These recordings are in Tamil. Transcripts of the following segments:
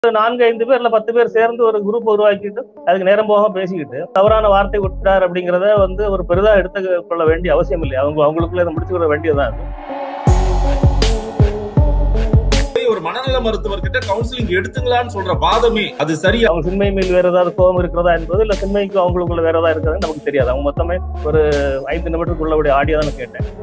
நான்கு ஐந்து பேர் இல்ல பத்து பேர் சேர்ந்து ஒரு குரூப் உருவாக்கிட்டு அதுக்கு நேரம் போக பேசிக்கிட்டு தவறான வார்த்தை விட்டார் அப்படிங்கிறத வந்து ஒரு பெரிதா எடுத்து கொள்ள வேண்டிய அவசியம் இல்லை அவங்க அவங்களுக்குள்ள இதை முடிச்சு கொள்ள வேண்டியதுதான் அது. போய் ஒரு மனநல மருத்துவர்கிட்ட கவுன்சிலிங் எடுத்துங்களான்னு சொல்ற வாதமே அது சரியா அவங்க சின்மை மேல் வேற ஏதாவது கோபம் இருக்கிறதா என்பது இல்ல சின்மைக்கு அவங்களுக்குள்ள வேற ஏதாவது இருக்கிறது நமக்கு தெரியாது அவங்க மொத்தமே ஒரு ஐந்து நிமிடத்துக்குள்ள ஆடியோ தான் நான் கேட்டேன்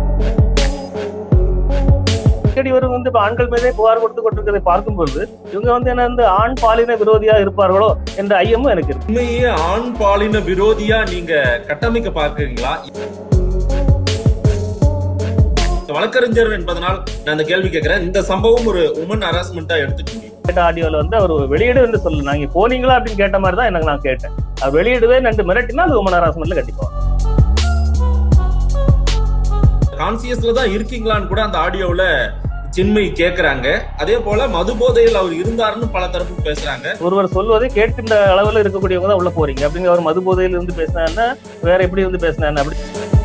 அடிக்கடி இவர் வந்து இப்ப ஆண்கள் மீதே புகார் கொடுத்து கொண்டிருக்கிறதை பார்க்கும்போது இவங்க வந்து என்ன வந்து ஆண் பாலின விரோதியா இருப்பார்களோ என்ற ஐயமும் எனக்கு இருக்கு உண்மையே ஆண் பாலின விரோதியா நீங்க கட்டமைக்க பார்க்கறீங்களா வழக்கறிஞர் என்பதனால் நான் இந்த கேள்வி கேட்கிறேன் இந்த சம்பவம் ஒரு உமன் ஹராஸ்மெண்டா எடுத்துக்கோங்க கேட்ட ஆடியோல வந்து அவர் வெளியிடு என்று சொல்லல நாங்க போனீங்களா அப்படின்னு கேட்ட மாதிரி தான் எனக்கு நான் கேட்டேன் அவர் வெளியிடுவேன் என்று மிரட்டினா அது உமன் ஹராஸ்மெண்ட்ல கண்டிப்பா கான்சியஸ்ல தான் இருக்கீங்களான்னு கூட அந்த ஆடியோல சின்மை கேக்குறாங்க அதே போல மது போதையில் அவர் இருந்தாருன்னு பல தரப்பு பேசுறாங்க ஒருவர் சொல்வதை கேட்கின்ற அளவுல இருக்கக்கூடியவங்க தான் உள்ள போறீங்க அப்படின்னு அவர் மது போதையில இருந்து பேசினாருன்னா வேற எப்படி இருந்து பேசினாரு அப்படி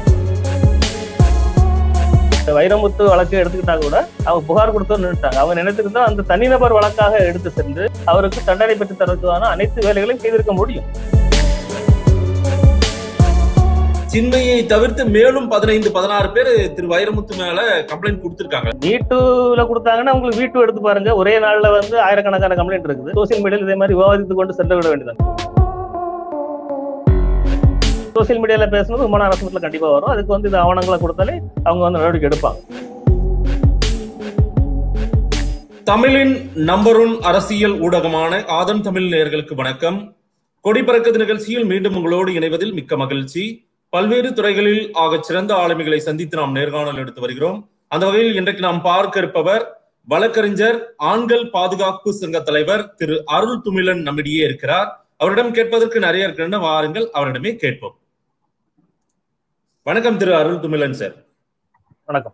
இந்த வைரமுத்து வழக்கு எடுத்துக்கிட்டா கூட அவங்க புகார் கொடுத்து நின்றுட்டாங்க அவங்க நினைத்திருந்தா அந்த தனிநபர் வழக்காக எடுத்து சென்று அவருக்கு தண்டனை பெற்று தரதுக்கான அனைத்து வேலைகளையும் செய்திருக்க முடியும் சின்மையை தவிர்த்து மேலும் பதினைந்து பதினாறு பேர் திரு வைரமுத்து மேல கம்ப்ளைண்ட் கொடுத்திருக்காங்க வீட்டுல கொடுத்தாங்கன்னா உங்களுக்கு வீட்டு எடுத்து பாருங்க ஒரே நாள்ல வந்து ஆயிரக்கணக்கான கம்ப்ளைண்ட் இருக்குது சோசியல் மீடியால இதே மாதிரி விவாதித்து கொண்டு சென்று விட வேண்டியது சோசியல் மீடியால பேசுனது விமான அரசுல கண்டிப்பா வரும் அதுக்கு வந்து இந்த ஆவணங்களை கொடுத்தாலே அவங்க வந்து நடவடிக்கை எடுப்பாங்க தமிழின் நம்பர் ஒன் அரசியல் ஊடகமான ஆதன் தமிழ் நேயர்களுக்கு வணக்கம் கொடி பறக்குது நிகழ்ச்சியில் மீண்டும் உங்களோடு இணைவதில் மிக்க மகிழ்ச்சி பல்வேறு துறைகளில் ஆகச் சிறந்த ஆளுமைகளை சந்தித்து நாம் நேர்காணல் எடுத்து வருகிறோம் அந்த வகையில் இன்றைக்கு நாம் பார்க்க இருப்பவர் வழக்கறிஞர் ஆண்கள் பாதுகாப்பு சங்க தலைவர் திரு அருள் துமிலன் நம்மிடையே இருக்கிறார் அவரிடம் கேட்பதற்கு நிறைய இருக்கின்றன வாருங்கள் அவரிடமே கேட்போம் வணக்கம் திரு அருள் துமிலன் சார் வணக்கம்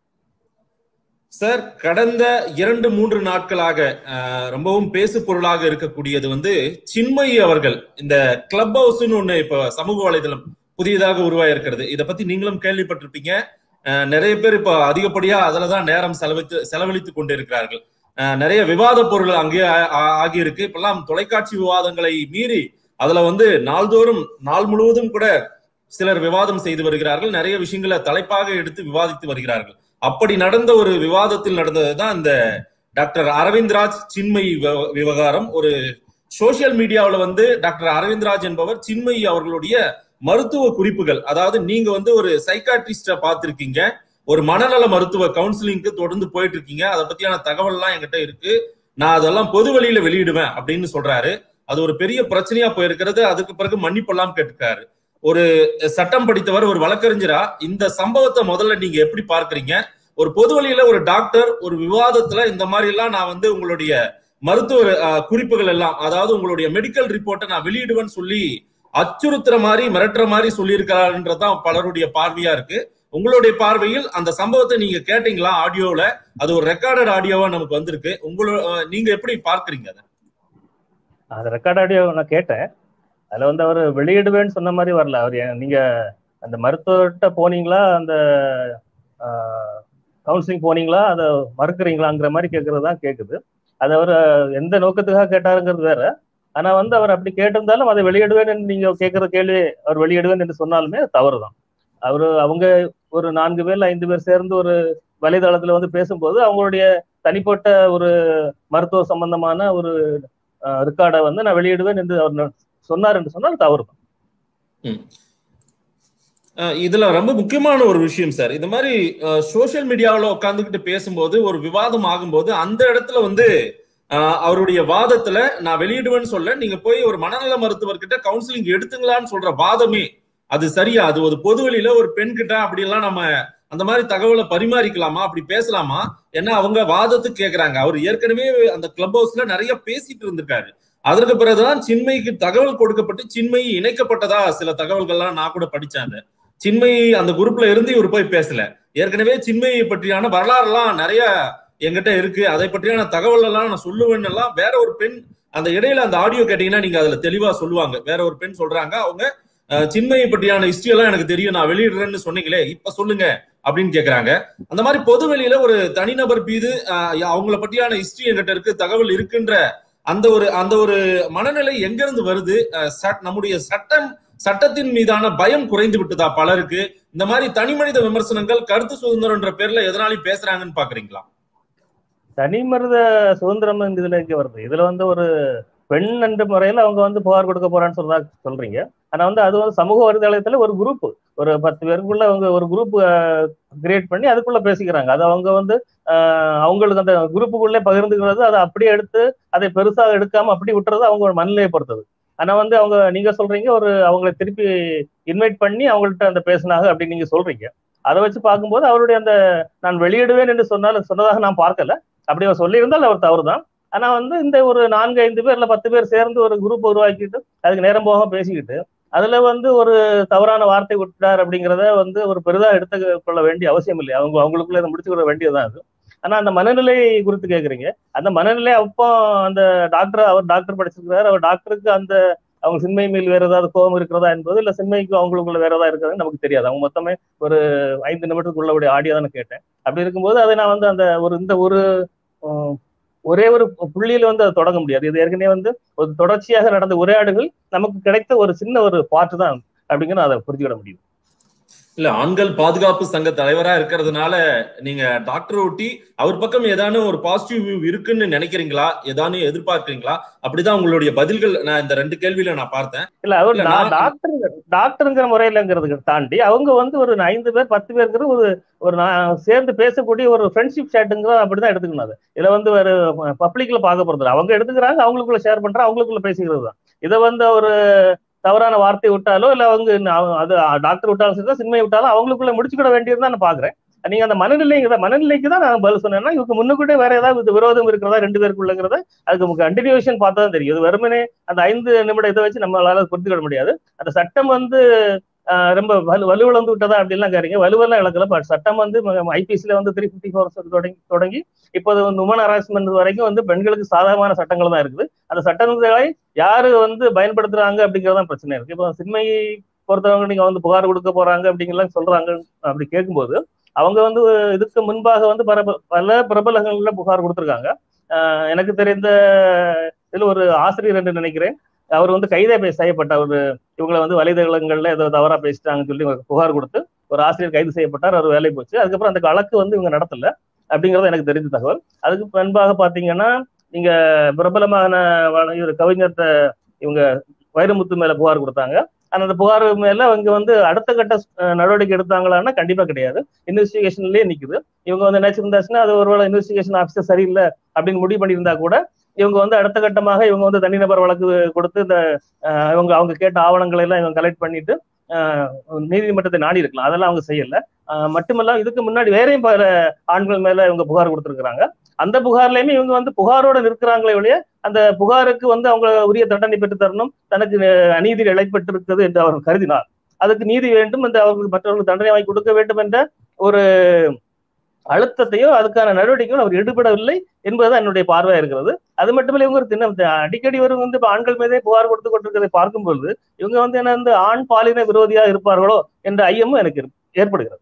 சார் கடந்த இரண்டு மூன்று நாட்களாக அஹ், ரொம்பவும் பேசு பொருளாக இருக்கக்கூடியது வந்து சின்மயி அவர்கள் இந்த கிளப் ஹவுஸ்னு ஒண்ணு இப்ப சமூக வலைதளம் புதியதாக உருவாயிருக்கிறது இதை பத்தி நீங்களும் கேள்விப்பட்டிருப்பீங்க அஹ், நிறைய பேர் இப்ப அதிகப்படியா அதுலதான் நேரம் செலவித்து செலவழித்துக் கொண்டிருக்கிறார்கள் அஹ், நிறைய விவாத பொருள் அங்கேயே ஆ- ஆ- ஆகியிருக்கு இப்பெல்லாம் தொலைக்காட்சி விவாதங்களை மீறி அதுல வந்து நாள்தோறும் நாள் முழுவதும் கூட சிலர் விவாதம் செய்து வருகிறார்கள் நிறைய விஷயங்களை தலைப்பாக எடுத்து விவாதித்து வருகிறார்கள் அப்படி நடந்த ஒரு விவாதத்தில் நடந்ததுதான் இந்த டாக்டர் அரவிந்த்ராஜ் சின்மயி விவ- விவகாரம் ஒரு சோசியல் மீடியாவுல வந்து டாக்டர் அரவிந்த்ராஜ் என்பவர் சின்மயி அவர்களுடைய மருத்துவ குறிப்புகள் அதாவது நீங்க வந்து ஒரு சைக்காட்ரிஸ்ட பார்த்திருக்கீங்க ஒரு மனநல மருத்துவ கவுன்சிலிங்க்கு தொடர்ந்து போயிட்டு இருக்கீங்க அதை பத்தியான தகவல் எல்லாம் என்கிட்ட இருக்கு நான் அதெல்லாம் பொது வழியில வெளியிடுவேன் அப்படின்னு சொல்றாரு அது ஒரு பெரிய பிரச்சனையா போயிருக்கிறது அதுக்கு பிறகு மன்னிப்பெல்லாம் கேட்டிருக்காரு ஒரு சட்டம் படித்தவர் ஒரு வழக்கறிஞரா இந்த சம்பவத்தை முதல்ல நீங்க எப்படி பார்க்கறீங்க ஒரு பொது வழியில ஒரு டாக்டர் ஒரு விவாதத்துல இந்த மாதிரி எல்லாம் நான் வந்து உங்களுடைய மருத்துவ அஹ், குறிப்புகள் எல்லாம் அதாவது உங்களுடைய மெடிக்கல் ரிப்போர்ட்டை நான் வெளியிடுவேன்னு சொல்லி அச்சுறுத்துற மாதிரி மிரட்டுற மாதிரி சொல்லியிருக்கிறாருன்றதுதான் பலருடைய பார்வையா இருக்கு உங்களுடைய பார்வையில் அந்த சம்பவத்தை நீங்க கேட்டீங்களா ஆடியோல அது ஒரு ரெக்கார்டட் ஆடியோவா நமக்கு வந்திருக்கு உங்களோட அஹ், நீங்க எப்படி பார்க்கறீங்க அதை அது ரெக்கார்ட் ஆடியோ நான் கேட்டேன் அதுல வந்து அவர் வெளியிடுவேன்னு சொன்ன மாதிரி வரல அவர் ஏன் நீங்க அந்த மருத்துவர்கிட்ட போனீங்களா அந்த கவுன்சிலிங் போனீங்களா அதை மறுக்கிறீங்களாங்கிற மாதிரி கேட்கறது தான் கேட்குது அது அவர் எந்த நோக்கத்துக்காக கேட்டாருங்கிறது வேற ஆனா வந்து அவர் அப்படி கேட்டிருந்தாலும் அதை வெளியிடுவேன் என்று நீங்க கேட்கிற கேள்வி அவர் வெளியிடுவேன் என்று சொன்னாலுமே அது தவறுதான் அவரு அவங்க ஒரு நான்கு பேர்ல ஐந்து பேர் சேர்ந்து ஒரு வலைதளத்துல வந்து பேசும்போது அவங்களுடைய தனிப்பட்ட ஒரு மருத்துவ சம்பந்தமான ஒரு ரெக்கார்டை வந்து நான் வெளியிடுவேன் என்று அவர் ந- சொன்னார் என்று சொன்னால் தவறு தான் அஹ் இதுல ரொம்ப முக்கியமான ஒரு விஷயம் சார் இந்த மாதிரி சோசியல் மீடியாவுல உட்காந்துக்கிட்டு பேசும்போது ஒரு விவாதம் ஆகும்போது அந்த இடத்துல வந்து அஹ், அவருடைய வாதத்துல நான் வெளியிடுவேன்னு சொல்ல நீங்க போய் ஒரு மனநல மருத்துவர்கிட்ட கவுன்சிலிங் எடுத்துங்களான்னு சொல்ற வாதமே அது சரியா அது ஒரு பொது வெளியில ஒரு பெண் கிட்ட அப்படி எல்லாம் நம்ம அந்த மாதிரி தகவலை பரிமாறிக்கலாமா அப்படி பேசலாமா ஏன்னா அவங்க வாதத்துக்கு கேக்குறாங்க அவர் ஏற்கனவே அந்த கிளப் ஹவுஸ்ல நிறைய பேசிட்டு இருந்திருக்காரு அதற்கு பிறகுதான் சின்மைக்கு தகவல் கொடுக்கப்பட்டு சின்மை இணைக்கப்பட்டதா சில தகவல்கள்லாம் நான் கூட படிச்சேன் அதை. சின்மை அந்த குரூப்ல இருந்து இவர் போய் பேசல ஏற்கனவே சின்மையை பற்றியான வரலாறு எல்லாம் நிறைய என்கிட்ட இருக்கு அதை பற்றியான தகவல் எல்லாம் நான் சொல்லுவேன்னு எல்லாம் வேற ஒரு பெண் அந்த இடையில அந்த ஆடியோ கேட்டீங்கன்னா நீங்க அதுல தெளிவா சொல்லுவாங்க வேற ஒரு பெண் சொல்றாங்க அவங்க அஹ், சின்மையை பற்றியான ஹிஸ்டரி எல்லாம் எனக்கு தெரியும் நான் வெளியிடுறேன்னு சொன்னீங்களே இப்ப சொல்லுங்க அப்படின்னு கேக்குறாங்க அந்த மாதிரி பொது வெளியில ஒரு தனிநபர் மீது அஹ், அவங்கள பற்றியான ஹிஸ்டரி என்கிட்ட இருக்கு தகவல் இருக்குன்ற அந்த ஒரு அந்த ஒரு மனநிலை எங்கிருந்து வருது அஹ் சட்- நம்முடைய சட்டம் சட்டத்தின் மீதான பயம் குறைந்து விட்டதா பலருக்கு இந்த மாதிரி தனி மனித விமர்சனங்கள் கருத்து சுதந்திரம்ன்ற பேர்ல எதனாலையும் பேசுறாங்கன்னு பாக்குறீங்களா தனி மனித சுதந்திரம் இந்த இதுல எங்க வருது இதுல வந்து ஒரு பெண் என்ற முறையில அவங்க வந்து புகார் கொடுக்க போறான்னு சொல்றா சொல்றீங்க ஆனா வந்து அது வந்து சமூக வலைதளத்துல ஒரு குரூப் ஒரு பத்து பேருக்குள்ள அவங்க ஒரு குரூப் கிரியேட் பண்ணி அதுக்குள்ள பேசிக்கிறாங்க அது அவங்க வந்து ஆஹ், அவங்களுக்கு அந்த குரூப்புக்குள்ளே பகிர்ந்துக்கிறது அதை அப்படியே எடுத்து அதை பெருசா எடுக்காம அப்படி விட்டுறது அவங்க மனநிலையை பொறுத்தது ஆனா வந்து அவங்க நீங்க சொல்றீங்க ஒரு அவங்களை திருப்பி இன்வைட் பண்ணி அவங்கள்ட்ட அந்த பேசினாங்க அப்படின்னு நீங்க சொல்றீங்க அதை வச்சு பார்க்கும்போது அவருடைய அந்த நான் வெளியிடுவேன் என்று சொன்னாலும் சொன்னதாக நான் பார்க்கல அப்படி அவர் சொல்லியிருந்தால் அவர் தவறுதான் ஆனா வந்து இந்த ஒரு நான்கு ஐந்து பேர் இல்ல பத்து பேர் சேர்ந்து ஒரு குரூப் உருவாக்கிட்டு அதுக்கு நேரம் போக பேசிக்கிட்டு அதுல வந்து ஒரு தவறான வார்த்தை விட்டார் அப்படிங்கிறத வந்து ஒரு பெரிதா எடுத்துக் கொள்ள வேண்டிய அவசியம் இல்லை அவங்க அவங்களுக்குள்ள இதை முடிச்சுக்கிற வேண்டியதுதான் அது ஆனா அந்த மனநிலை குறித்து கேக்குறீங்க அந்த மனநிலை அப்போ அந்த டாக்டர் அவர் டாக்டர் படிச்சிருக்கிறார் அவர் டாக்டருக்கு அந்த அவங்க சின்மை மேல் வேற ஏதாவது கோபம் இருக்கிறதா என்பது இல்ல சின்மைக்கு அவங்களுக்குள்ள வேற ஏதாவது இருக்கிறதுன்னு நமக்கு தெரியாது அவங்க மொத்தமே ஒரு ஐந்து நிமிடத்துக்குள்ள ஆடியோ தானே கேட்டேன் அப்படி இருக்கும்போது அதை நான் வந்து அந்த ஒரு இந்த ஒரு உம், ஒரே ஒரு புள்ளியில வந்து அதை தொடங்க முடியாது இது ஏற்கனவே வந்து ஒரு தொடர்ச்சியாக நடந்த உரையாடுகள் நமக்கு கிடைத்த ஒரு சின்ன ஒரு பாட்டு தான் அப்படிங்கிற அதை புரிஞ்சுக்கிட முடியும் இல்ல ஆண்கள் பாதுகாப்பு சங்க தலைவரா இருக்கிறதுனால நீங்க டாக்டர் ஒட்டி அவர் பக்கம் ஏதானும் ஒரு பாசிட்டிவ் வியூ இருக்குன்னு நினைக்கிறீங்களா ஏதானும் எதிர்பார்க்கறீங்களா அப்படிதான் உங்களுடைய பதில்கள் நான் இந்த ரெண்டு கேள்வியில நான் பார்த்தேன் இல்ல அவர் இல்ல, நான் நான்- டாக்டர் டாக்டருங்கிற முறையிலங்கிறது தாண்டி அவங்க வந்து ஒரு ஐந்து பேர் பத்து பேருங்கிற ஒரு ஒரு நான் சேர்ந்து பேசக்கூடிய ஒரு ஃப்ரெண்ட்ஷிப் சேட்டுங்கிற அப்படிதான் எடுத்துக்கணும் அது இதுல வந்து ஒரு பப்ளிக்ல பார்க்க போறது இல்ல. அவங்க எடுத்துக்கிறாங்க அவங்களுக்குள்ள ஷேர் பண்றாங்க அவங்களுக்குள்ள பேசிக்கிறது தான் இதை வந்து ஒரு தவறான வார்த்தை விட்டாலோ இல்ல அவங்க இன்னும் அவ- அது டாக்டர் விட்டாலும் சரி சினிமை விட்டாலும் அவங்களுக்குள்ள முடிச்சுக்கிட வேண்டியது தான் நான் பாக்குறேன் நீங்க அந்த மனநிலைங்கிற மனநிலைக்கு தான் நான் பதில் சொன்னேன்னா இவங்க முன்னுக்கூட்டே வேற ஏதாவது இது விரோதம் இருக்கிறதா ரெண்டு பேருக்குள்ளங்கிறத அதுக்கு கண்டினியூஷன் பார்த்தா தான் தெரியும் இது வெறுமனே அந்த ஐந்து நிமிட இதை வச்சு நம்மளால புரிஞ்சுக்கிட முடியாது அந்த சட்டம் வந்து ஆஹ், ரொம்ப வலு வலுவிழந்து விட்டதா அப்படிலாம் கேறீங்க வலுவெல்லாம் இழக்கல பட் சட்டம் வந்து ஐபிசில வந்து த்ரீ ஃபிஃப்டி ஃபோர் தொடங்கி தொடங்கி இப்போது உமன் ஹராஸ்மெண்ட் வரைக்கும் வந்து பெண்களுக்கு சாதகமான சட்டங்கள் தான் இருக்குது அந்த சட்டங்களை யாரு வந்து பயன்படுத்துறாங்க அப்படிங்கறதான் பிரச்சனை இருக்கு இப்போ சின்மை பொறுத்தவங்க நீங்க வந்து புகார் கொடுக்க போறாங்க அப்படிங்கலாம் சொல்றாங்க அப்படி கேட்கும்போது அவங்க வந்து இதுக்கு முன்பாக வந்து பரப பல பிரபலங்கள்ல புகார் கொடுத்துருக்காங்க ஆஹ் எனக்கு தெரிந்த இதுல ஒரு ஆசிரியர் என்று நினைக்கிறேன் அவர் வந்து கைதே பே- செய்யப்பட்ட ஒரு இவங்களை வந்து வலைதளங்கள்ல ஏதோ தவறா பேசிட்டாங்கன்னு சொல்லி ஒரு புகார் கொடுத்து ஒரு ஆசிரியர் கைது செய்யப்பட்டார் அவர் வேலை போச்சு அதுக்கப்புறம் அந்த வழக்கு வந்து இவங்க நடத்தல அப்படிங்கறது எனக்கு தெரிஞ்ச தகவல் அதுக்கு முன்பாக பாத்தீங்கன்னா நீங்க பிரபலமான வ- இவர் கவிஞர்கிட்ட இவங்க வைரமுத்து மேல புகார் கொடுத்தாங்க ஆனா அந்த புகார் மேல அவங்க வந்து அடுத்த கட்ட அஹ், நடவடிக்கை எடுத்தாங்களான்னா கண்டிப்பா கிடையாது இன்வெஸ்டிகேஷன்லயே நிக்குது இவங்க வந்து நினைச்சிருந்தாச்சுன்னா அது ஒருவேளை இன்வெஸ்டிகேஷன் ஆஃபீஸர் சரியில்லை அப்படின்னு முடிவு பண்ணியிருந்தா கூட இவங்க வந்து அடுத்த கட்டமாக இவங்க வந்து தனிநபர் வழக்கு கொடுத்து இந்த அஹ், இவங்க அவங்க கேட்ட ஆவணங்களை எல்லாம் இவங்க கலெக்ட் பண்ணிட்டு அஹ், நீதிமன்றத்தை நாடி இருக்கலாம் அதெல்லாம் அவங்க செய்யல அஹ், மட்டுமல்ல இதுக்கு முன்னாடி வேறையும் பல ஆண்கள் மேல இவங்க புகார் கொடுத்திருக்கிறாங்க அந்த புகார்லயுமே இவங்க வந்து புகாரோட நிற்கிறாங்களே ஒழிய அந்த புகாருக்கு வந்து அவங்க உரிய தண்டனை பெற்று தரணும் தனக்கு அஹ், அநீதி இழைப்பட்டிருக்கிறது என்று அவர் கருதினார் அதுக்கு நீதி வேண்டும் என்று அவர்களுக்கு மற்றவர்களுக்கு தண்டனை வாங்கி கொடுக்க வேண்டும் என்ற ஒரு அழுத்தத்தையோ அதுக்கான நடவடிக்கையோ அவர் ஈடுபடவில்லை என்பதுதான் என்னுடைய பார்வையா இருக்கிறது அது மட்டுமில்ல இவங்க ஒரு தின அடிக்கடி வரும் வந்து இப்ப ஆண்கள் மீதே புகார் கொடுத்து கொண்டிருக்கிறதை பார்க்கும்பொழுது இவங்க வந்து என்ன வந்து ஆண் பாலின விரோதியா இருப்பார்களோ என்ற ஐயமும் எனக்கு இரு- ஏற்படுகிறது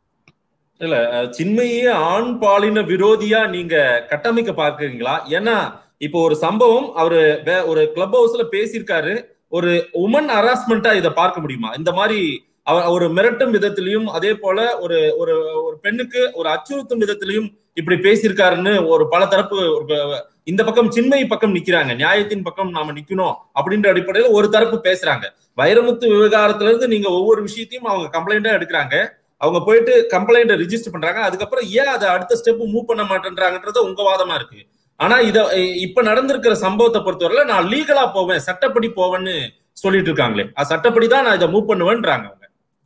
அஹ் சின்மையே ஆண் பாலின விரோதியா நீங்க கட்டமைக்க பார்க்கறீங்களா ஏன்னா இப்போ ஒரு சம்பவம் அவரு வே- ஒரு கிளப் ஹவுஸ்ல பேசியிருக்காரு ஒரு உமன் ஹராஸ்மெண்டா இதை பார்க்க முடியுமா இந்த மாதிரி அவர் ஒரு மிரட்டும் விதத்திலையும் அதே போல ஒரு ஒரு ஒரு பெண்ணுக்கு ஒரு அச்சுறுத்தும் விதத்திலையும் இப்படி பேசியிருக்காருன்னு ஒரு பல தரப்பு ஒரு ப- இந்த பக்கம் சின்மை பக்கம் நிக்கிறாங்க நியாயத்தின் பக்கம் நாம நிக்கணும் அப்படின்ற அடிப்படையில ஒரு தரப்பு பேசுறாங்க வைரமுத்து விவகாரத்துல இருந்து நீங்க ஒவ்வொரு விஷயத்தையும் அவங்க கம்ப்ளைண்டா எடுக்கிறாங்க அவங்க போயிட்டு கம்ப்ளைண்ட் ரிஜிஸ்டர் பண்றாங்க அதுக்கப்புறம் ஏன் அதை அடுத்த ஸ்டெப் மூவ் பண்ண மாட்டேன்றாங்கன்றது உங்க வாதமா இருக்கு ஆனா இத இப்ப நடந்திருக்கிற சம்பவத்தை பொறுத்தவரையில நான் லீகலா போவேன் சட்டப்படி போவேன்னு சொல்லிட்டு இருக்காங்களே அது சட்டப்படி தான் நான் இதை மூவ் பண்ணுவேன்றாங்க அவங்க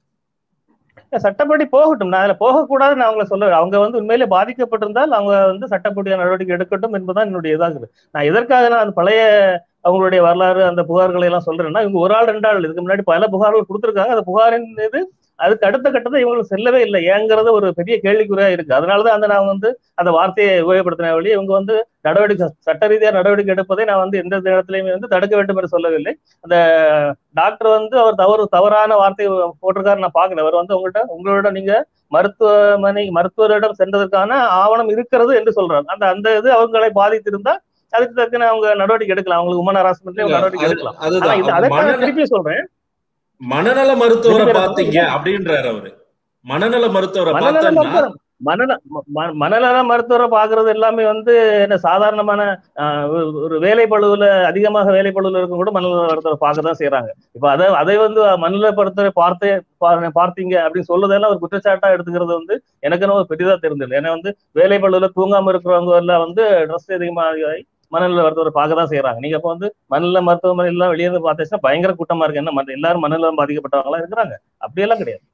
சட்டப்படி போகட்டும் நான் அதுல போகக்கூடாதுன்னு நான் அவங்கள சொல்ல அவங்க வந்து உண்மையிலே பாதிக்கப்பட்டிருந்தால் அவங்க வந்து சட்டப்படியான நடவடிக்கை எடுக்கட்டும் என்பதுதான் என்னுடைய இதாக இருக்குது நான் எதற்காக நான் அந்த பழைய அவங்களுடைய வரலாறு அந்த புகார்களை எல்லாம் சொல்றேன்னா இவங்க ஒரு ஆள் ரெண்டு ஆள் இதுக்கு முன்னாடி பல புகார்கள் கொடுத்திருக்காங்க அந்த புகாரின் மீது அதுக்கு அடுத்த கட்டத்தை இவங்களுக்கு செல்லவே இல்லை ஏங்கிறது ஒரு பெரிய கேள்விக்குறியா இருக்கு அதனாலதான் அந்த நான் வந்து அந்த வார்த்தையை உபயோகப்படுத்தின வழி இவங்க வந்து நடவடிக்கை சட்ட ரீதியா நடவடிக்கை எடுப்பதை நான் வந்து எந்த இடத்துலயுமே வந்து தடுக்க வேண்டும் என்று சொல்லவில்லை அந்த டாக்டர் வந்து அவர் தவறு தவறான வார்த்தை போட்டிருக்காரு நான் பாக்கல அவர் வந்து உங்கள்கிட்ட உங்களோட நீங்க மருத்துவமனை மருத்துவரிடம் சென்றதற்கான ஆவணம் இருக்கிறது என்று சொல்றாரு அந்த அந்த இது அவங்களை பாதித்திருந்தா அதுக்கு தக்கன அவங்க நடவடிக்கை எடுக்கலாம் அவங்களுக்கு உமன் ஹராஸ்மெண்ட்ல இல்ல, நடவடிக்கை அது- எடுக்கலாம் ஆனா அதுதான் இது அவங்க அதைத்தான் மன நான் திருப்பி சொல்றேன் மனநல மருத்துவரை ரெண்டு பேரும் பாத்தீங்க அப்படின்றாரு அவரு மனநல மருத்துவரை மனநல பார்த்தா மருத்துவர் மனநல ம- ம- மனநல மருத்துவரை பாக்குறது எல்லாமே வந்து என்ன சாதாரணமான ஆஹ், ஒரு- ஒரு வேலை பழுவுல அதிகமாக வேலை பழுவுல இருக்கும் கூட மனநல மருத்துவரை பார்க்க தான் செய்யறாங்க இப்ப அதை அதை வந்து மனநல மருத்துவரை பார்த்தே பா- பார்த்தீங்க அப்படின்னு சொல்றதெல்லாம் ஒரு குற்றச்சாட்டா எடுத்துக்கிறது வந்து எனக்கு என்ன பெரிதா தெரிஞ்சது ஏன்னா வந்து வேலை பழுவுல தூங்காம இருக்கிறவங்க எல்லாம் வந்து ட்ரெஸ் அதிகமாக மனநல மருத்துவரை பார்க்க தான் செய்யறாங்க நீங்க அப்ப வந்து மனநல மருத்துவமனை எல்லாம் வெளியே இருந்து பார்த்தீங்கன்னா பயங்கர கூட்டமா இருக்கு என்ன மத்த- எல்லாரும் மனநலம் பாதிக்கப்பட்டவங்களா இருக்கிறாங்க அப்படியெல்லாம் கிடையாது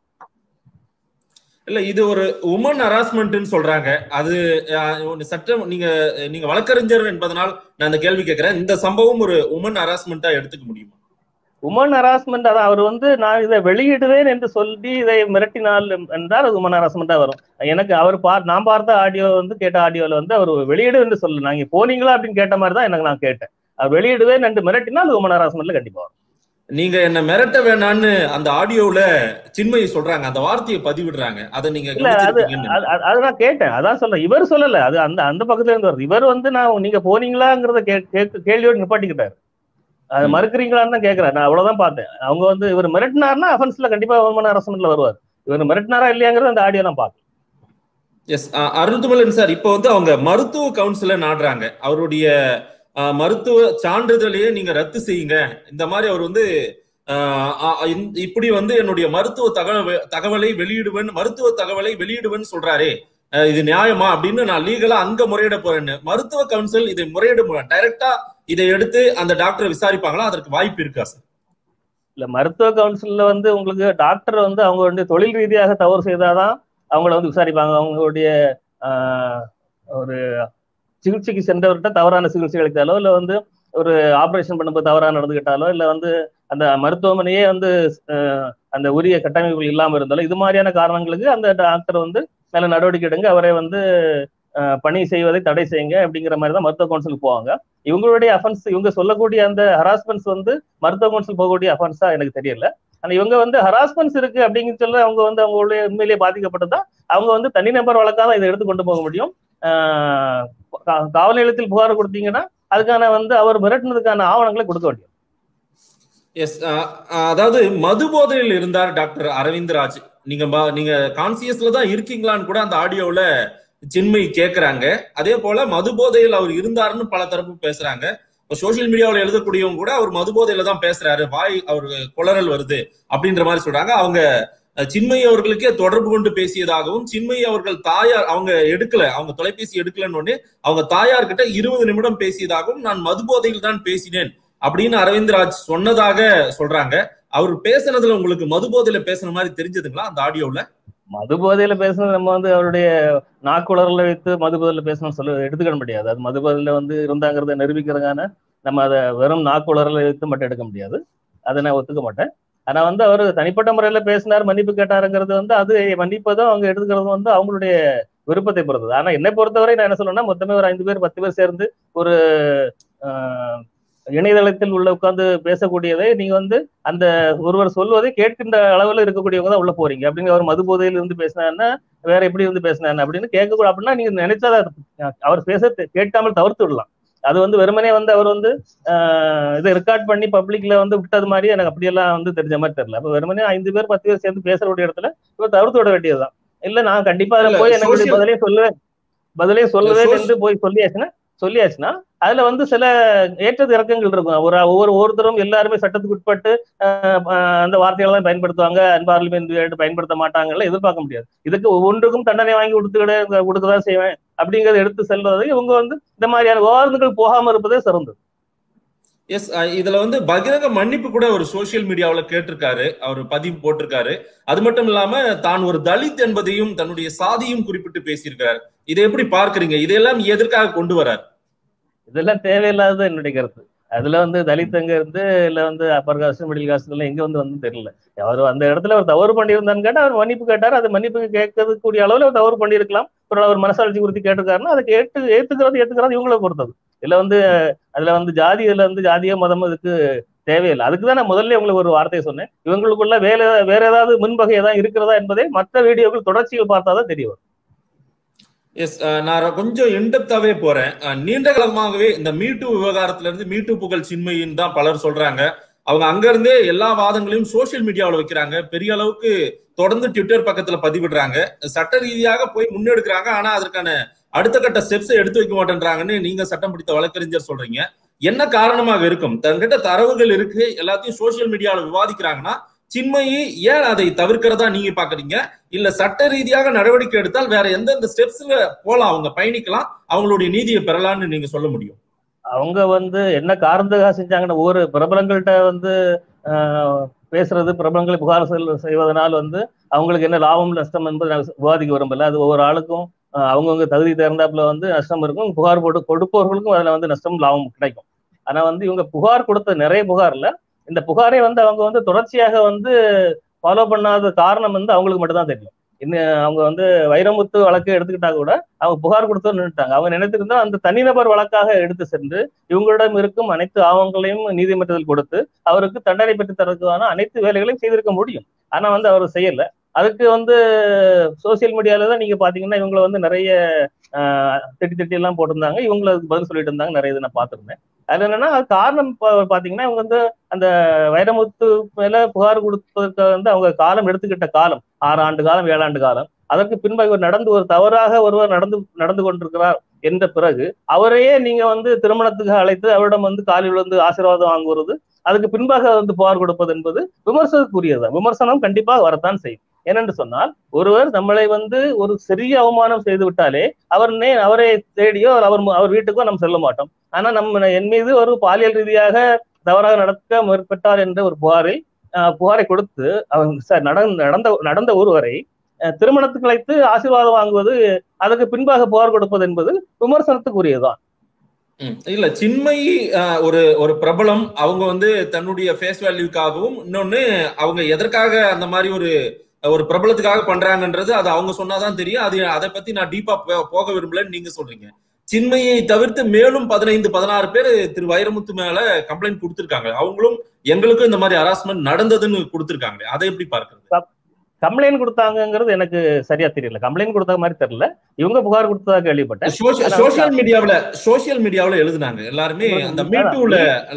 இல்ல இது ஒரு உமன் ஹராஸ்மெண்ட்னு சொல்றாங்க அது அஹ், ஒண்ணு சட்டம் நீங்க நீங்க வழக்கறிஞர் என்பதனால் நான் இந்த கேள்வி கேட்கிறேன் இந்த சம்பவம் ஒரு உமன் ஹராஸ்மெண்டா எடுத்துக்க முடியுமா உமன் ஹராஸ்மெண்ட் அதான் அவர் வந்து நான் இதை வெளியிடுவேன் என்று சொல்லி இதை மிரட்டினால் என்றால் அது உமன் ஹராஸ்மெண்டா வரும் எனக்கு அவர் பார் நான் பார்த்த ஆடியோ வந்து கேட்ட ஆடியோல வந்து அவர் வெளியிடு என்று சொல்லு நாங்க போனீங்களா அப்படின்னு கேட்ட மாதிரி தான் எனக்கு நான் கேட்டேன் அவர் வெளியிடுவேன் என்று மிரட்டினால் அது உமன் ஹராஸ்மெண்ட்ல கண்டிப்பா வரும் நீங்க என்ன மிரட்ட வேணான்னு அந்த ஆடியோல சின்மயி சொல்றாங்க அந்த வார்த்தையை பதிவிடுறாங்க அதை நீங்க இல்ல, அது- கவனிச்சிருப்பீங்கன்னு அது- அது- அது நான் கேட்டேன் அதான் சொல்ல இவர் சொல்லல அது அந்த அந்த பக்கத்துல இருந்து வருது இவர் வந்து நான் நீங்க போனீங்களாங்கிறத கே- கேக்கு- கேள்வியோடு நிப்பாட்டிக்கிட்டாரு அது ம். மறுக்கிறீங்களான்னு தான் கேட்கிறேன் நான் அவ்வளவுதான் பார்த்தேன் அவங்க வந்து இவர் மிரட்டினார்னா அஃபென்ஸ்ல கண்டிப்பா உமன் ஹராஸ்மெண்ட்ல வருவார் இவர் மிரட்டினாரா இல்லையாங்கிறது அந்த ஆடியோ நான் பார்த்தேன் எஸ் அருள்துமலன் சார் இப்போ வந்து அவங்க மருத்துவ கவுன்சில நாடுறாங்க அவருடைய அஹ், மருத்துவ சான்றிதழையே நீங்க ரத்து செய்யுங்க இந்த மாதிரி அவர் வந்து அஹ், அஹ், இந்த- இப்படி வந்து என்னுடைய மருத்துவ தகவல் தகவலை வெளியிடுவேன் மருத்துவ தகவலை வெளியிடுவேன்னு சொல்றாரே அஹ், இது நியாயமா அப்படின்னு நான் லீகலா அங்க முறையிட போறேன்னு மருத்துவ கவுன்சில் இதை முறையிட டைரக்டா இதை எடுத்து அந்த டாக்டரை விசாரிப்பாங்களா அதற்கு வாய்ப்பு இருக்கா சார் இல்ல மருத்துவ கவுன்சில்ல வந்து உங்களுக்கு டாக்டர் வந்து அவங்க வந்து தொழில் ரீதியாக தவறு செய்தாதான் அவங்கள வந்து விசாரிப்பாங்க அவங்களுடைய ஆஹ், ஒரு சிகிச்சைக்கு சென்றவர்கிட்ட தவறான சிகிச்சை அளித்தாலோ இல்ல வந்து ஒரு ஆபரேஷன் பண்ணும்போது தவறாக நடந்துகிட்டாலோ இல்ல வந்து அந்த மருத்துவமனையே வந்து ஆஹ், அந்த உரிய கட்டமைப்புகள் இல்லாம இருந்தாலோ இது மாதிரியான காரணங்களுக்கு அந்த டாக்டர் வந்து மேல நடவடிக்கை எடுங்க அவரை வந்து ஆஹ், பணி செய்வதை தடை செய்யுங்க அப்படிங்கிற மாதிரி தான் மருத்துவ கவுன்சிலுக்கு போவாங்க இவங்களுடைய அஃபென்ஸ் இவங்க சொல்லக்கூடிய அந்த ஹராஸ்மெண்ட்ஸ் வந்து மருத்துவ கவுன்சில் போகக்கூடிய அஃபென்ஸா எனக்கு தெரியல ஆனா இவங்க வந்து ஹராஸ்மெண்ட்ஸ் இருக்கு அப்படிங்கிற சொல்ல அவங்க வந்து அவங்களுடைய உண்மையிலேயே பாதிக்கப்பட்டதா அவங்க வந்து தனிநபர் வழக்காக இதை எடுத்து கொண்டு போக முடியும் ஆஹ் கா- காவல் நிலையத்தில் புகார் கொடுத்தீங்கன்னா அதுக்கான வந்து அவர் மிரட்டினதுக்கான ஆவணங்களை கொடுக்க வேண்டும் எஸ் அதாவது மது போதையில் இருந்தார் டாக்டர் அரவிந்த் ராஜ் நீங்க ப- நீங்க கான்சியஸ்ல தான் இருக்கீங்களான்னு கூட அந்த ஆடியோல சின்மை கேக்குறாங்க அதே போல மது போதையில் அவர் இருந்தாருன்னு பல தரப்பு பேசுறாங்க சோசியல் மீடியாவில் எழுதக்கூடியவங்க கூட அவர் மது போதையில தான் பேசுறாரு வாய் அவர் குளறல் வருது அப்படின்ற மாதிரி சொல்றாங்க அவங்க அஹ், சின்மயி அவர்களுக்கே தொடர்பு கொண்டு பேசியதாகவும் சின்மயி அவர்கள் தாயார் அவங்க எடுக்கல அவங்க தொலைபேசி எடுக்கலன்னு உடனே அவங்க தாயார் கிட்ட இருபது நிமிடம் பேசியதாகவும் நான் மது போதையில் தான் பேசினேன் அப்படின்னு அரவிந்த் ராஜ் சொன்னதாக சொல்றாங்க அவர் பேசுனதுல உங்களுக்கு மது போதையில பேசுன மாதிரி தெரிஞ்சதுங்களா அந்த ஆடியோல மது போதையில பேசுனது நம்ம வந்து அவருடைய நாக்குளரில் வைத்து மது போதையில பேசணும்னு சொல்ல எடுத்துக்கிட முடியாது அது மது போதையில வந்து இருந்தாங்கிறத நிரூபிக்கிறதுக்கான நம்ம அதை வெறும் நாக்குளரில் வைத்து மட்டும் எடுக்க முடியாது அதை நான் ஒத்துக்க மாட்டேன் ஆனா வந்து அவர் தனிப்பட்ட முறையில பேசினார் மன்னிப்பு கேட்டாருங்கிறது வந்து அது மன்னிப்பதும் அவங்க எடுத்துக்கிறதும் வந்து அவங்களுடைய விருப்பத்தை பொறுத்தது ஆனா என்னை பொறுத்தவரை நான் என்ன சொல்லணும்னா மொத்தமே ஒரு ஐந்து பேர் பத்து பேர் சேர்ந்து ஒரு ஆஹ், இணையதளத்தில் உள்ள உட்கார்ந்து பேசக்கூடியதை நீங்க வந்து அந்த ஒருவர் சொல்வதை கேட்கின்ற அளவுல இருக்கக்கூடியவங்க தான் உள்ள போறீங்க அப்படிங்கிற அவர் மது போதையில இருந்து பேசினாருன்னா வேற எப்படி இருந்து பேசினாரு அப்படின்னு கேட்கக்கூடாது அப்படின்னா நீங்க நினைச்சா அதை அவர் பேச கேட்காமல் தவிர்த்து விடலாம் அது வந்து வெறுமனே வந்து அவர் வந்து ஆஹ் இதை ரெக்கார்ட் பண்ணி பப்ளிக்ல வந்து விட்டது மாதிரி எனக்கு அப்படியெல்லாம் வந்து தெரிஞ்ச மாதிரி தெரியல அப்ப வெறுமனே ஐந்து பேர் பத்து பேர் சேர்ந்து பேசக்கூடிய இடத்துல இவர் தவிர்த்து விட வேண்டியதுதான் இல்ல நான் கண்டிப்பா அதுல இல்ல, போய் எனக்கு social- பதிலே சொல்லுவேன் பதிலே சொல்லுவேன் social- என்று போய் சொல்லியாச்சுன்னா சொல்லியாச்சுன்னா அதுல வந்து சில ஏற்றது இறக்கங்கள் இருக்கும் ஒரு ஒவ்வொரு ஒவ்வொருத்தரும் எல்லாருமே சட்டத்துக்கு உட்பட்டு ஆஹ் ஆஹ் அந்த வார்த்தைகளை தான் பயன்படுத்துவாங்க அன்பார்லிமெண்ட் பயன்படுத்த மாட்டாங்கல்ல எதிர்பார்க்க முடியாது இதுக்கு ஒவ்வொன்றுக்கும் தண்டனை வாங்கி கொடுத்துக்கிட கொடுக்கதான் செய்வேன் அப்படிங்கறத எடுத்து செல்வது இவங்க வந்து இந்த மாதிரியான விவாதங்கள் போகாம இருப்பதே சிறந்தது எஸ் இதுல வந்து பகிரங்க மன்னிப்பு கூட ஒரு சோசியல் மீடியாவுல கேட்டிருக்காரு அவர் பதிவு போட்டிருக்காரு அது மட்டும் இல்லாம தான் ஒரு தலித் என்பதையும் தன்னுடைய சாதியும் குறிப்பிட்டு பேசியிருக்காரு இதை எப்படி பார்க்கறீங்க இதையெல்லாம் எதற்காக கொண்டு வரார் இதெல்லாம் தேவையில்லாதது என்னுடைய கருத்து அதுல வந்து தலித் எங்க இருந்து இல்ல வந்து அப்பர் காஸ்ட் மிடில் காஸ்ட் எல்லாம் எங்க வந்து வந்து தெரியல அவர் அந்த இடத்துல அவர் தவறு பண்ணியிருந்தான்னு கேட்டா அவர் மன்னிப்பு கேட்டார் அது மன்னிப்பு கேட்கறதுக்கூடிய அளவுல அவர் தவறு பண்ணியிருக்கலாம் ஒரு அவர் மனசாட்சி குறித்து கேட்டிருக்காருன்னா அதை கேட்டு ஏத்துக்கிறது ஏத்துக்கிறது இவங்களை பொறுத்தது இதுல வந்து அதுல வந்து ஜாதி இதுல வந்து ஜாதியோ மதமோ இதுக்கு தேவையில்லை அதுக்கு தான் நான் முதல்ல உங்களுக்கு ஒரு வார்த்தையை சொன்னேன் இவங்களுக்குள்ள வேற வேற ஏதாவது முன்பகை ஏதாவது இருக்கிறதா என்பதை மற்ற வீடியோக்கள் தொடர்ச்சிகள் பார்த்தாதான் தெரிய வரும் எஸ் நான் கொஞ்சம் இன்டெப்தாவே போறேன் நீண்ட காலமாகவே இந்த மீட்டு விவகாரத்துல இருந்து மீட்டு புகழ் சின்மையின் தான் பலர் சொல்றாங்க அவங்க அங்க இருந்தே எல்லா வாதங்களையும் சோசியல் மீடியாவில் வைக்கிறாங்க பெரிய அளவுக்கு தொடர்ந்து ட்விட்டர் பக்கத்துல பதிவிடுறாங்க சட்ட ரீதியாக போய் முன்னெடுக்கிறாங்க ஆனா அதற்கான அடுத்த கட்ட ஸ்டெப்ஸ் எடுத்து வைக்க மாட்டேன்றாங்கன்னு நீங்க சட்டம் பிடித்த வழக்கறிஞர் சொல்றீங்க என்ன காரணமாக இருக்கும் தன்கிட்ட தரவுகள் இருக்கு எல்லாத்தையும் சோசியல் மீடியாவில் விவாதிக்கிறாங்கன்னா சின்மயி ஏன் அதை தவிர்க்கிறதா நீங்க பாக்குறீங்க இல்ல சட்ட ரீதியாக நடவடிக்கை எடுத்தால் வேற எந்தெந்த ஸ்டெப்ஸ்ல போலாம் அவங்க பயணிக்கலாம் அவங்களுடைய நீதியை பெறலாம்னு நீங்க சொல்ல முடியும் அவங்க வந்து என்ன காரணத்துக்காக செஞ்சாங்கன்னா ஒவ்வொரு பிரபலங்கள்கிட்ட வந்து பேசுறது பிரபலங்களை புகார் செய்வதனால் வந்து அவங்களுக்கு என்ன லாபம் நஷ்டம் என்பது நாங்கள் விவாதிக்க விரும்பல அது ஒவ்வொரு ஆளுக்கும் அவங்கவுங்க தகுதி தேர்ந்தாப்புல வந்து நஷ்டம் இருக்கும் புகார் போட்டு கொடுப்பவர்களுக்கும் அதுல வந்து நஷ்டம் லாபம் கிடைக்கும் ஆனா வந்து இவங்க புகார் கொடுத்த நிறைய புகார்ல இந்த புகாரை வந்து அவங்க வந்து தொடர்ச்சியாக வந்து ஃபாலோ பண்ணாத காரணம் வந்து அவங்களுக்கு மட்டும் தான் தெரியும் இன்னும் அவங்க வந்து வைரமுத்து வழக்கு எடுத்துக்கிட்டா கூட அவங்க புகார் கொடுத்து நின்றுட்டாங்க அவங்க நினைத்திருந்தா அந்த தனிநபர் வழக்காக எடுத்து சென்று இவங்களிடம் இருக்கும் அனைத்து ஆவணங்களையும் நீதிமன்றத்தில் கொடுத்து அவருக்கு தண்டனை பெற்று தரதுக்கான அனைத்து வேலைகளையும் செய்திருக்க முடியும் ஆனா வந்து அவர் செய்யல அதுக்கு வந்து சோசியல் மீடியால தான் நீங்க பாத்தீங்கன்னா இவங்களை வந்து நிறைய திட்டி திட்டி எல்லாம் போட்டிருந்தாங்க இவங்களை பதில் சொல்லிட்டு இருந்தாங்க நிறைய இது நான் பார்த்திருந்தேன் அது என்னன்னா அது காரணம் பாத்தீங்கன்னா இவங்க வந்து அந்த வைரமுத்து மேல புகார் கொடுப்பதற்கு வந்து அவங்க காலம் எடுத்துக்கிட்ட காலம் ஆறு ஆண்டு காலம் ஏழாண்டு காலம் அதற்கு பின்பு இவர் நடந்து ஒரு தவறாக ஒருவர் நடந்து நடந்து கொண்டிருக்கிறார் என்ற பிறகு அவரையே நீங்க வந்து திருமணத்துக்கு அழைத்து அவரிடம் வந்து காலில் வந்து ஆசீர்வாதம் வாங்குவது அதுக்கு பின்பாக வந்து புகார் கொடுப்பது என்பது விமர்சனத்துக்குரியது விமர்சனம் கண்டிப்பாக வரத்தான் செய்யும் ஏனென்று சொன்னால் ஒருவர் நம்மளை வந்து ஒரு சிறிய அவமானம் செய்து விட்டாலே அவர் அவரை தேடியோ அவர் அவர் வீட்டுக்கோ நம்ம செல்ல மாட்டோம் ஆனா நம்ம என் மீது ஒரு பாலியல் ரீதியாக தவறாக நடக்க முற்பட்டார் என்ற ஒரு புகாரில் புகாரை கொடுத்து அவங்க நடந்த நடந்த நடந்த ஒருவரை திருமணத்துக்கு அழைத்து ஆசீர்வாதம் வாங்குவது அதுக்கு பின்பாக புகார் கொடுப்பது என்பது விமர்சனத்துக்குரியதுதான் இல்ல சின்மயி ஒரு ஒரு பிரபலம் அவங்க வந்து தன்னுடைய ஃபேஸ் வேல்யூக்காகவும் இன்னொன்னு அவங்க எதற்காக அந்த மாதிரி ஒரு ஒரு பிரபலத்துக்காக பண்றாங்கன்றது அது அவங்க சொன்னாதான் தெரியும் அது அதை பத்தி நான் டீப்பா போக விரும்பலன்னு நீங்க சொல்றீங்க சின்மையை தவிர்த்து மேலும் பதினைந்து பதினாறு பேர் திரு வைரமுத்து மேல கம்ப்ளைண்ட் கொடுத்திருக்காங்க அவங்களும் எங்களுக்கும் இந்த மாதிரி ஹராஸ்மெண்ட் நடந்ததுன்னு கொடுத்திருக்காங்க அதை எப்படி பார்க்கறது கம்ப்ளைண்ட் கொடுத்தாங்கிறது எனக்கு சரியா தெரியல கம்ப்ளைண்ட் கொடுத்த மாதிரி தெரியல இவங்க புகார் கொடுத்ததா கேள்விப்பட்டேன் சோசியல் மீடியாவுல சோசியல் மீடியாவுல எழுதுனாங்க எல்லாருமே அந்த மீட்டூல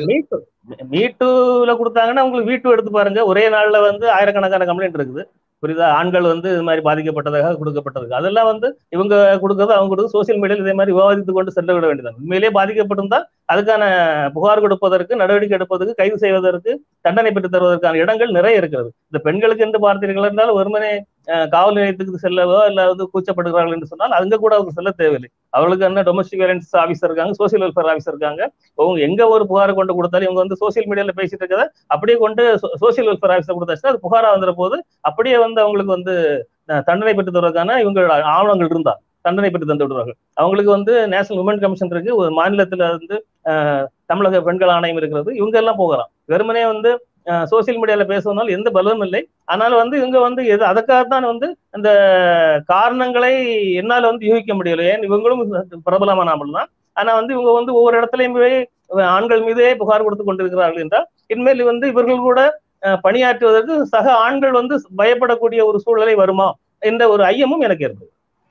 மீட்டூல கொடுத்தாங்கன்னா உங்களுக்கு வீட்டு எடுத்து பாருங்க ஒரே நாள்ல வந்து ஆயிரக்கணக்கான கம்ப்ளைண்ட் இருக்குது புரியுதா ஆண்கள் வந்து இது மாதிரி பாதிக்கப்பட்டதாக கொடுக்கப்பட்டது அதெல்லாம் வந்து இவங்க கொடுக்கறது அவங்க கொடுத்து சோசியல் மீடியாவில் இதே மாதிரி விவாதித்து கொண்டு செல்ல விட வேண்டியது உண்மையிலேயே பாதிக்கப்பட்டிருந்தால் அதுக்கான புகார் கொடுப்பதற்கு நடவடிக்கை எடுப்பதற்கு கைது செய்வதற்கு தண்டனை பெற்று தருவதற்கான இடங்கள் நிறைய இருக்கிறது இந்த பெண்களுக்கு என்று பார்த்தீர்கள் என்றால் ஒருமனே காவல் நிலையத்துக்கு செல்லவோ இல்ல வந்து கூச்சப்படுகிறார்கள் என்று சொன்னால் அங்க கூட அவங்க செல்ல தேவையில்லை அவர்களுக்கு என்ன டொமஸ்டிக் வயலன்ஸ் ஆஃபீஸர் இருக்காங்க சோசியல் வெல்ஃபேர் ஆஃபீஸர் இருக்காங்க அவங்க எங்க ஒரு புகார் கொண்டு கொடுத்தாலும் இவங்க வந்து சோசியல் மீடியால பேசிட்டு இருக்கதை அப்படியே கொண்டு சோசியல் வெல்ஃபேர் ஆஃபீஸர் கொடுத்தாச்சுன்னா அது புகாரா வந்துற போது அப்படியே வந்து அவங்களுக்கு வந்து தண்டனை பெற்று தருவதற்கான இவங்களோட ஆவணங்கள் இருந்தா தண்டனை பெற்று தந்து விடுவார்கள் அவங்களுக்கு வந்து நேஷனல் உமன் கமிஷன் இருக்கு ஒரு மாநிலத்துல வந்து தமிழக பெண்கள் ஆணையம் இருக்கிறது இவங்க எல்லாம் போகலாம் வெறுமனே வந்து சோசியல் மீடியால பேசுவதனால எந்த பலனும் இல்லை ஆனாலும் வந்து இவங்க வந்து எது அதுக்காகத்தான் வந்து அந்த காரணங்களை என்னால வந்து யூகிக்க முடியல ஏன் இவங்களும் பிரபலமான தான் ஆனா வந்து இவங்க வந்து ஒவ்வொரு இடத்துலயும் போய் ஆண்கள் மீதே புகார் கொடுத்து கொண்டிருக்கிறார்கள் என்றால் இனிமேல் வந்து இவர்கள் கூட பணியாற்றுவதற்கு சக ஆண்கள் வந்து பயப்படக்கூடிய ஒரு சூழ்நிலை வருமா என்ற ஒரு ஐயமும் எனக்கு இருக்கு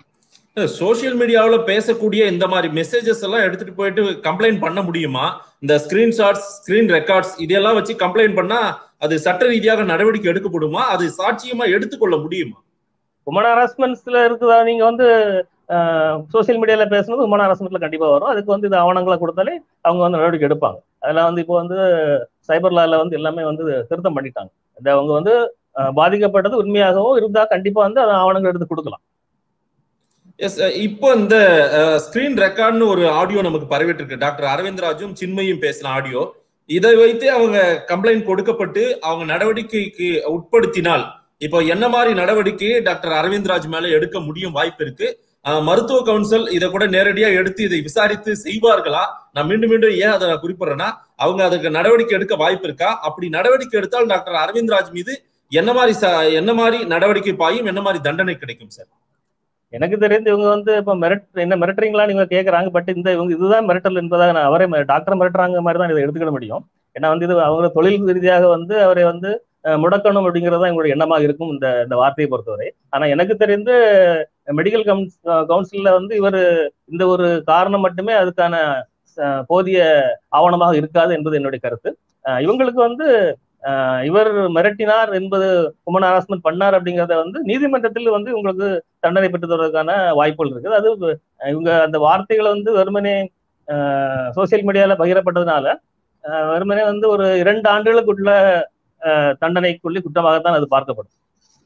சோசியல் மீடியாவில் பேசக்கூடிய இந்த மாதிரி மெசேஜஸ் எல்லாம் எடுத்துட்டு போயிட்டு கம்ப்ளைண்ட் பண்ண முடியுமா இந்த ஸ்கிரீன்ஷாட்ஸ் ஸ்கிரீன் ரெக்கார்ட்ஸ் இதெல்லாம் வச்சு கம்ப்ளைண்ட் பண்ணா அது சட்ட ரீதியாக நடவடிக்கை எடுக்கப்படுமா அது சாட்சியமா எடுத்துக்கொள்ள முடியுமா உமன் ஹராஸ்மெண்ட்ஸ்ல இருக்குதா நீங்க வந்து சோசியல் மீடியால பேசுனது உமன் ஹராஸ்மெண்ட்ல கண்டிப்பா வரும் அதுக்கு வந்து இது ஆவணங்களை கொடுத்தாலே அவங்க வந்து நடவடிக்கை எடுப்பாங்க அதெல்லாம் வந்து இப்போ வந்து சைபர் லால வந்து எல்லாமே வந்து திருத்தம் பண்ணிட்டாங்க இந்த அவங்க வந்து பாதிக்கப்பட்டது உண்மையாகவும் இருந்தா கண்டிப்பா வந்து அதை ஆவணங்கள் எடுத்து கொடுக்கலாம் எஸ் இப்போ இந்த ஸ்கிரீன் ரெக்கார்ட்னு ஒரு ஆடியோ நமக்கு பரவிட்டு இருக்கு டாக்டர் அரவிந்த்ராஜும் சின்மையும் பேசின ஆடியோ இதை வைத்து அவங்க கம்ப்ளைண்ட் கொடுக்கப்பட்டு அவங்க நடவடிக்கைக்கு உட்படுத்தினால் இப்போ என்ன மாதிரி நடவடிக்கையை டாக்டர் அரவிந்த்ராஜ் மேல எடுக்க முடியும் வாய்ப்பு இருக்கு மருத்துவ கவுன்சில் இதை கூட நேரடியா எடுத்து இதை விசாரித்து செய்வார்களா நான் மீண்டும் மீண்டும் ஏன் அதை நான் குறிப்பிடுறேன்னா அவங்க அதுக்கு நடவடிக்கை எடுக்க வாய்ப்பு இருக்கா அப்படி நடவடிக்கை எடுத்தால் டாக்டர் அரவிந்த்ராஜ் மீது என்ன மாதிரி என்ன மாதிரி நடவடிக்கை பாயும் என்ன மாதிரி தண்டனை கிடைக்கும் சார் எனக்கு தெரிந்து இவங்க வந்து இப்ப மிரட் என்ன மிரட்டுறீங்களா நீங்க கேக்குறாங்க பட் இந்த இவங்க இதுதான் மிரட்டல் என்பதாக நான் அவரே டாக்டர் மிரட்டுறாங்க மாதிரி தான் இதை எடுத்துக்கிட முடியும் ஏன்னா வந்து இது அவங்க தொழில் ரீதியாக வந்து அவரை வந்து முடக்கணும் அப்படிங்கிறது தான் எங்களுடைய எண்ணமாக இருக்கும் இந்த இந்த வார்த்தையை பொறுத்தவரை ஆனா எனக்கு தெரிந்து மெடிக்கல் கவுன்சில்ல வந்து இவர் இந்த ஒரு காரணம் மட்டுமே அதுக்கான போதிய ஆவணமாக இருக்காது என்பது என்னுடைய கருத்து இவங்களுக்கு வந்து இவர் மிரட்டினார் என்பது உமன் ஹராஸ்மெண்ட் பண்ணார் அப்படிங்கிறத வந்து நீதிமன்றத்தில் வந்து உங்களுக்கு தண்டனை பெற்று தருவதற்கான வாய்ப்புகள் இருக்குது அது இவங்க அந்த வார்த்தைகளை வந்து வெறுமனே சோசியல் மீடியால பகிரப்பட்டதுனால வெறுமனே வந்து ஒரு இரண்டு ஆண்டுகளுக்குள்ள தண்டனைக்குள்ளே குற்றமாகத்தான் அது பார்க்கப்படும்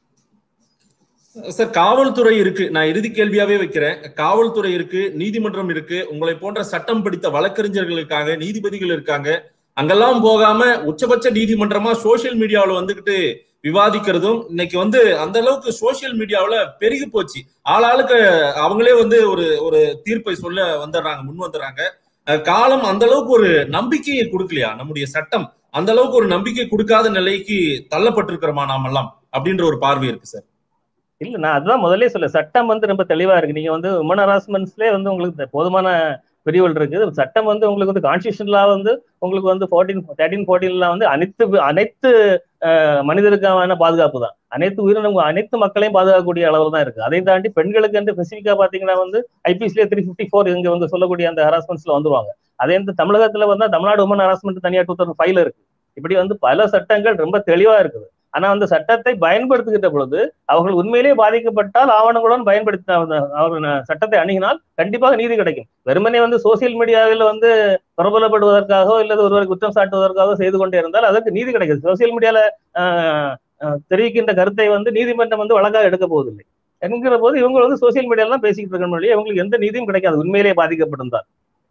சார் காவல்துறை இருக்கு நான் இறுதி கேள்வியாவே வைக்கிறேன் காவல்துறை இருக்கு நீதிமன்றம் இருக்கு உங்களை போன்ற சட்டம் படித்த வழக்கறிஞர்கள் இருக்காங்க நீதிபதிகள் இருக்காங்க அங்கெல்லாம் போகாம உச்சபட்ச நீதிமன்றமா சோசியல் மீடியாவில் வந்துகிட்டு விவாதிக்கிறதும் இன்னைக்கு வந்து அந்த அளவுக்கு சோசியல் மீடியாவில் பெருகி போச்சு ஆளாளுக்கு அவங்களே வந்து ஒரு ஒரு தீர்ப்பை சொல்ல வந்துடுறாங்க முன் வந்துடுறாங்க காலம் அந்த அளவுக்கு ஒரு நம்பிக்கையை கொடுக்கலையா நம்முடைய சட்டம் அந்த அளவுக்கு ஒரு நம்பிக்கை கொடுக்காத நிலைக்கு தள்ளப்பட்டிருக்கிறோமா நாமெல்லாம் அப்படின்ற ஒரு பார்வை இருக்கு சார் இல்ல நான் அதுதான் முதல்ல சொல்ல சட்டம் வந்து ரொம்ப தெளிவா இருக்கு நீங்க வந்து உமன் ஹராஸ்மெண்ட்ஸ்லேயே வந்து உங்களுக்கு போதுமான பிரிவுகள் இருக்குது சட்டம் வந்து உங்களுக்கு வந்து கான்ஸ்டியூஷன்லா வந்து உங்களுக்கு வந்து ஃபோர்டீன் தேர்ட்டீன் ஃபோர்டீன்ல வந்து அனைத்து அனைத்து மனிதருக்கான பாதுகாப்பு தான் அனைத்து உயிரினம் அனைத்து மக்களையும் பாதுகாக்கக்கூடிய அளவில் தான் இருக்கு அதை தாண்டி பெண்களுக்கு வந்து ஸ்பெசிஃபிக்கா பாத்தீங்கன்னா வந்து ஐபிஎஸ்லேயே த்ரீ ஃபிஃப்டி ஃபோர் இங்க வந்து சொல்லக்கூடிய அந்த ஹராஸ்மெண்ட்ஸ்ல வந்துருவாங்க அதே வந்து தமிழகத்துல வந்து தமிழ்நாடு உமன் ஹராஸ்மெண்ட் தனியா டூ தௌசண்ட் ஃபைவ்ல இருக்கு இப்படி வந்து பல சட்டங்கள் ரொம்ப தெளிவா இருக்குது ஆனா அந்த சட்டத்தை பயன்படுத்துகின்ற பொழுது அவர்கள் உண்மையிலேயே பாதிக்கப்பட்டால் ஆவணங்களுடன் பயன்படுத்த அவர் சட்டத்தை அணுகினால் கண்டிப்பாக நீதி கிடைக்கும் வெறுமனே வந்து சோசியல் மீடியாவில் வந்து பிரபலப்படுவதற்காகவோ இல்லது ஒருவரை குற்றம் சாட்டுவதற்காக செய்து கொண்டே இருந்தால் அதற்கு நீதி கிடைக்கும் சோசியல் மீடியால தெரிவிக்கின்ற கருத்தை வந்து நீதிமன்றம் வந்து வழக்காக எடுக்க போவதில்லை என்கிற போது இவங்க வந்து சோசியல் மீடியால தான் பேசிக்கிட்டு இருக்க முடியும் இவங்களுக்கு எந்த நீதியும் கிடைக்காது உண்மையிலேயே பாதிக்கப்பட்டிருந்தால்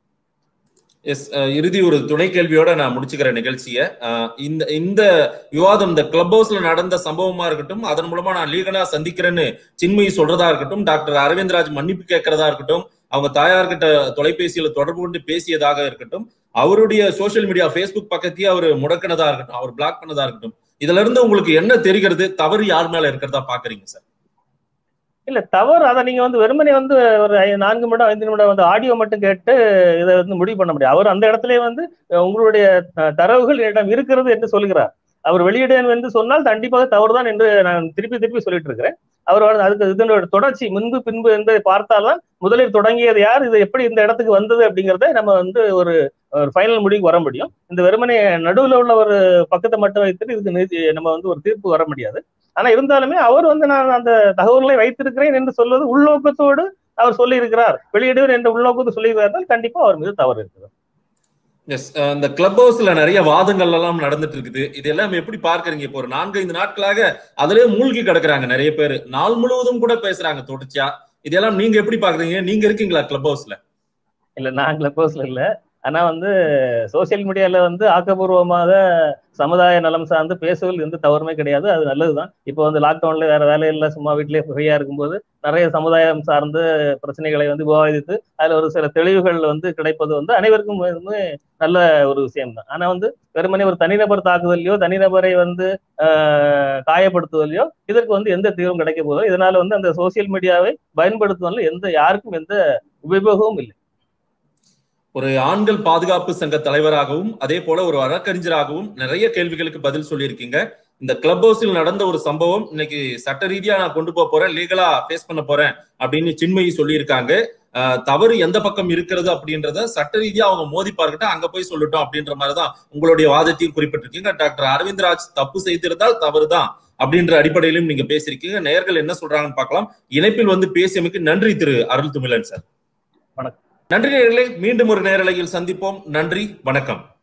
எஸ் இறுதி ஒரு துணை கேள்வியோட நான் முடிச்சுக்கிற நிகழ்ச்சியை இந்த இந்த விவாதம் இந்த கிளப் ஹவுஸ்ல நடந்த சம்பவமா இருக்கட்டும் அதன் மூலமா நான் லீகலா சந்திக்கிறேன்னு சின்மயி சொல்றதா இருக்கட்டும் டாக்டர் அரவிந்த்ராஜ் மன்னிப்பு கேட்கறதா இருக்கட்டும் அவங்க தாயார்கிட்ட தொலைபேசியில தொடர்பு கொண்டு பேசியதாக இருக்கட்டும் அவருடைய சோசியல் மீடியா ஃபேஸ்புக் பக்கத்தையே அவர் முடக்கினதா இருக்கட்டும் அவர் பிளாக் பண்ணதா இருக்கட்டும் இதுல இருந்து உங்களுக்கு என்ன தெரிகிறது தவறு யார் மேல இருக்கிறதா பாக்குறீங்க சார் இல்ல தவறு அதை நீங்க வந்து வெறுமனே வந்து ஒரு நான்கு நிமிடம் ஐந்து நிமிடம் வந்து ஆடியோ மட்டும் கேட்டு இதை வந்து முடிவு பண்ண முடியும் அவர் அந்த இடத்துல வந்து உங்களுடைய தரவுகள் என்னிடம் இருக்கிறது என்று சொல்கிறார் அவர் வெளியிடேன் என்று சொன்னால் கண்டிப்பாக தவறுதான் என்று நான் திருப்பி திருப்பி சொல்லிட்டு இருக்கிறேன் அவர் அதுக்கு இதனோட தொடர்ச்சி முன்பு பின்பு என்பதை பார்த்தால்தான் முதலில் தொடங்கியது யார் இது எப்படி இந்த இடத்துக்கு வந்தது அப்படிங்கிறத நம்ம வந்து ஒரு ஒரு ஃபைனல் முடிவுக்கு வர முடியும் இந்த வெறுமனே நடுவில் உள்ள ஒரு பக்கத்தை மட்டும் வைத்துட்டு இதுக்கு நம்ம வந்து ஒரு தீர்ப்பு வர முடியாது ஆனா இருந்தாலுமே அவர் வந்து நான் அந்த தகவல்களை வைத்திருக்கிறேன் என்று சொல்வது உள்நோக்கத்தோடு அவர் சொல்லி இருக்கிறார் வெளியிடுவர் என்ற உள்நோக்கத்தை சொல்லியிருந்தால் கண்டிப்பா அவர் மீது தவறு இருக்கிறது எஸ் இந்த கிளப் ஹவுஸ்ல நிறைய வாதங்கள் எல்லாம் நடந்துட்டு இருக்குது இதெல்லாம் எப்படி பார்க்கறீங்க இப்போ ஒரு நான்கு ஐந்து நாட்களாக அதுலயே மூழ்கி கிடக்குறாங்க நிறைய பேர் நாள் முழுவதும் கூட பேசுறாங்க தொடர்ச்சியா இதெல்லாம் நீங்க எப்படி பாக்குறீங்க நீங்க இருக்கீங்களா கிளப் ஹவுஸ்ல இல்ல நான் கிளப் ஹவுஸ்ல இல்ல ஆனா வந்து சோசியல் மீடியால வந்து ஆக்கப்பூர்வமாக சமுதாய நலம் சார்ந்து பேசுவதில் எந்த தவறுமே கிடையாது அது நல்லதுதான் இப்போ வந்து லாக்டவுன்ல வேற வேலை இல்லை சும்மா வீட்டிலேயே ஃப்ரீயா இருக்கும்போது நிறைய சமுதாயம் சார்ந்து பிரச்சனைகளை வந்து விவாதித்து அதுல ஒரு சில தெளிவுகள் வந்து கிடைப்பது வந்து அனைவருக்கும் வந்து நல்ல ஒரு விஷயம் தான் ஆனா வந்து வெறுமனே ஒரு தனிநபர் தாக்குதலையோ தனிநபரை வந்து காயப்படுத்துவதையோ இதற்கு வந்து எந்த தீர்வும் கிடைக்க போதோ இதனால வந்து அந்த சோசியல் மீடியாவை பயன்படுத்துவதில் எந்த யாருக்கும் எந்த உபயோகமும் இல்லை ஒரு ஆண்கள் பாதுகாப்பு சங்க தலைவராகவும் அதே போல ஒரு வழக்கறிஞராகவும் நிறைய கேள்விகளுக்கு பதில் சொல்லியிருக்கீங்க இந்த கிளப் ஹவுஸில் நடந்த ஒரு சம்பவம் இன்னைக்கு சட்ட ரீதியா நான் கொண்டு போக போறேன் லீகலா ஃபேஸ் பண்ண போறேன் அப்படின்னு சின்மயி சொல்லியிருக்காங்க தவறு எந்த பக்கம் இருக்கிறது அப்படின்றத சட்ட ரீதியா அவங்க மோதி பார்க்கட்டும் அங்க போய் சொல்லட்டும் அப்படின்ற மாதிரிதான் உங்களுடைய வாதத்தையும் குறிப்பிட்டிருக்கீங்க டாக்டர் அரவிந்த்ராஜ் தப்பு செய்திருந்தால் தவறுதான் அப்படின்ற அடிப்படையிலும் நீங்க பேசியிருக்கீங்க நேர்கள் என்ன சொல்றாங்கன்னு பார்க்கலாம் இணைப்பில் வந்து பேசியமைக்கு நன்றி திரு அருள் துமிலன் சார் வணக்கம் நன்றி நேர்களை மீண்டும் ஒரு நேரலையில் சந்திப்போம் நன்றி வணக்கம்